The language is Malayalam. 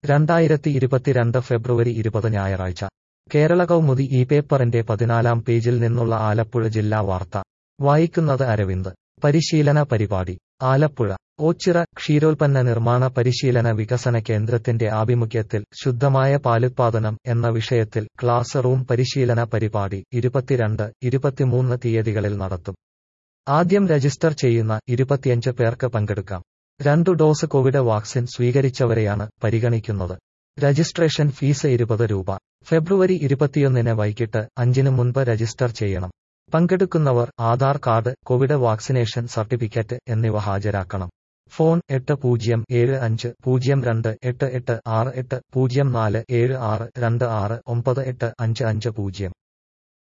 രണ്ടായിരത്തി ഇരുപത്തിരണ്ട് ഫെബ്രുവരി ഇരുപത് ഞായറാഴ്ച കേരള കൗമുദി ഈ പേപ്പറിന്റെ പതിനാലാം പേജിൽ നിന്നുള്ള ആലപ്പുഴ ജില്ലാ വാർത്ത വായിക്കുന്നത് അരവിന്ദ് പരിശീലന പരിപാടി ആലപ്പുഴ ഓച്ചിറ ക്ഷീരോൽപ്പന്ന നിർമ്മാണ പരിശീലന വികസന കേന്ദ്രത്തിന്റെ ആഭിമുഖ്യത്തിൽ ശുദ്ധമായ പാലുത്പാദനം എന്ന വിഷയത്തിൽ ക്ലാസ് റൂം പരിശീലന പരിപാടി ഇരുപത്തിരണ്ട് ഇരുപത്തിമൂന്ന് തീയതികളിൽ നടത്തും ആദ്യം രജിസ്റ്റർ ചെയ്യുന്ന ഇരുപത്തിയഞ്ച് പേർക്ക് പങ്കെടുക്കാം രണ്ടു ഡോസ് കോവിഡ് വാക്സിൻ സ്വീകരിച്ചവരെയാണ് പരിഗണിക്കുന്നത് രജിസ്ട്രേഷൻ ഫീസ് ഇരുപത് രൂപ ഫെബ്രുവരി ഇരുപത്തിയൊന്നിന് വൈകിട്ട് അഞ്ചിന് മുൻപ് രജിസ്റ്റർ ചെയ്യണം പങ്കെടുക്കുന്നവർ Aadhaar card covid vaccination certificate എന്നിവ ഹാജരാക്കണം ഫോൺ എട്ട് പൂജ്യം ഏഴ് അഞ്ച് പൂജ്യം രണ്ട് എട്ട് എട്ട് ആറ് എട്ട് പൂജ്യം നാല് ഏഴ് ആറ് രണ്ട് ആറ് ഒമ്പത് എട്ട് അഞ്ച് അഞ്ച് പൂജ്യം